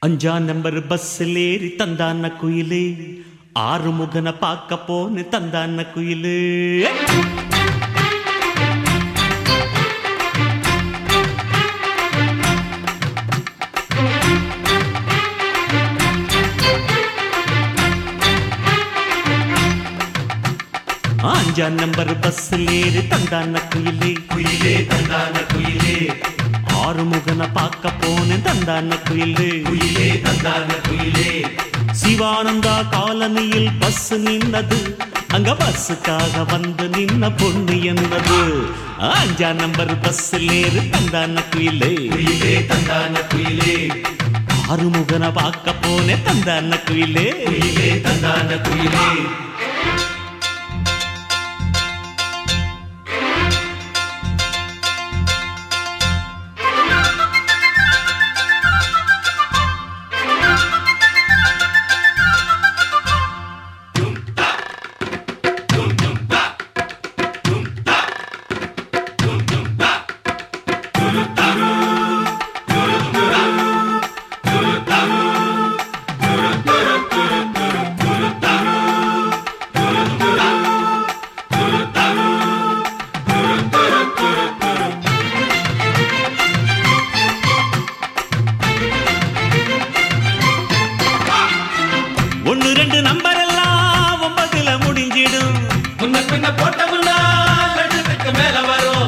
அஞ்சா நம்பர் பஸ்ஸில் ஏறி தந்தான குயிலே ஆறு முகன பார்க்க போன்னு தந்தான குயிலே அஞ்சா நம்பர் பஸ்ஸில் ஏறி தந்தான குயிலே குயிலே தந்தான குயிலே ஆறு முகன பார்க்க போன்னு தந்தான குயிலே குயிலே தந்தான குயிலே சிவானந்தா காலனியில் பஸ் நின்னது அங்க பஸ்ஸுக்காக வந்து நின்ன பொண்ணு என்பது அஞ்சா நம்பர் பஸ்ஸில் ஏறு தந்தான குயிலே குயிலே தந்தான குயிலே ஆறுமுகனை பார்க்க போனே தந்தான குயிலே குயிலே தந்தான குயிலே ஒன்னு ரெண்டு நம்பர் எல்லாம் ஒன்பதுல முடிஞ்சிடும் முன்ன பின்ன போட்டமுன்னா லட்சத்துக்கு மேல வரும்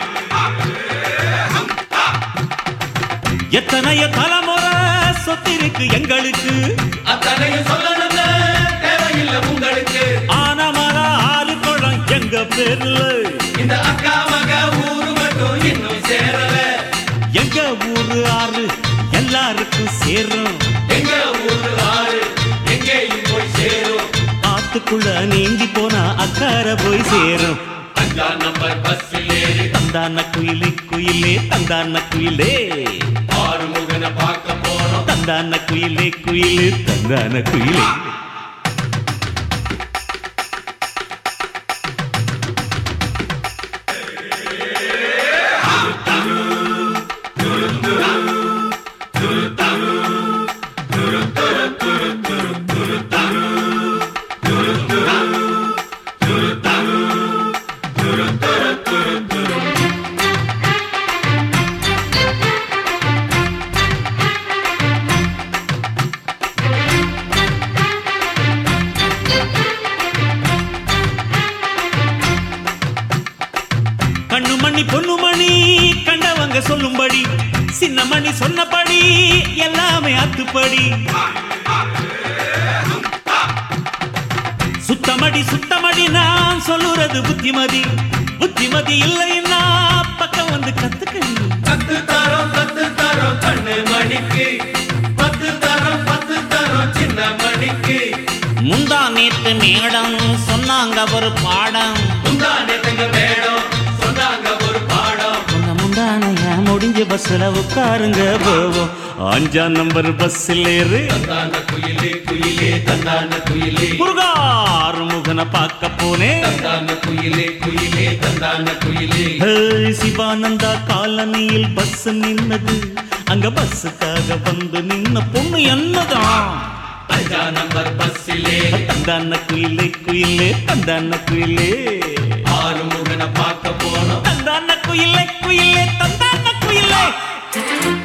எத்தனைய தலைமுறை சொத்திருக்கு எங்களுக்கு அத்தனையும் சொல்லணும்னு தேவையில்லை உங்களுக்கு ஆன மர ஆறு குளம் எங்க பேர்ல இந்த அக்கா மக ஊரு மட்டும் இன்னும் சேரல எங்க ஊரு ஆறு எல்லாருக்கும் சேரும் எங்க ஊரு ஆறு எங்கேயும் போய் சேரும் ஆத்துக்குள்ள நீந்தி போனா அக்கார போய் சேரும் அஞ்சா நம்பர் பஸ்ஸில் ஏறி தந்தான குயிலே குயிலே தந்தான குயிலே ஆறு முகனை பார்க்க போனோம் தந்தான குயிலே குயிலே தந்தான குயிலே கண்ணு மணி பொண்ணு மணி கண்டவங்க சொல்லும்படி சின்ன மணி சொன்னபடி எல்லாமே அத்துப்படி சுத்தமடி சுத்தமடி நான் சொல்லுறது புத்திமதி புத்திமதி இல்லைன்னா பக்கம் வந்து கத்துக்கடி பத்து தரம் பத்து தரம் கண்ணு மணிக்கு பத்து தரம் பத்து தரம் சின்ன மணிக்கு முந்தா நேத்து மேடம் சொன்னாங்க ஒரு பாடம் முந்தானே தங்க மேடம் சொன்னாங்க ஒரு பாடம் உங்க முந்தானைய முடிஞ்ச பஸ்ல உட்காருங்க போவோம் அஞ்சாம் நம்பர் பஸ்ஸில் ஏறு தந்தான குயிலே குயிலே தந்தான குயிலே முருகாறு முகனை பார்க்க போனேன் தந்தான குயிலே குயிலே தந்தான குயிலே ஹே, சிவானந்தா காலனியில் பஸ் நின்னது அங்க பஸ்ஸுக்காக வந்து நின்ன பொண்ணு என்னதான் அஞ்சா நம்பர் பஸ்ஸிலே தந்தான குயிலே குயிலே தந்தான குயிலே ஆறு முகனை பார்க்க போனோம் தந்தான குயிலே குயிலே தந்தான குயிலே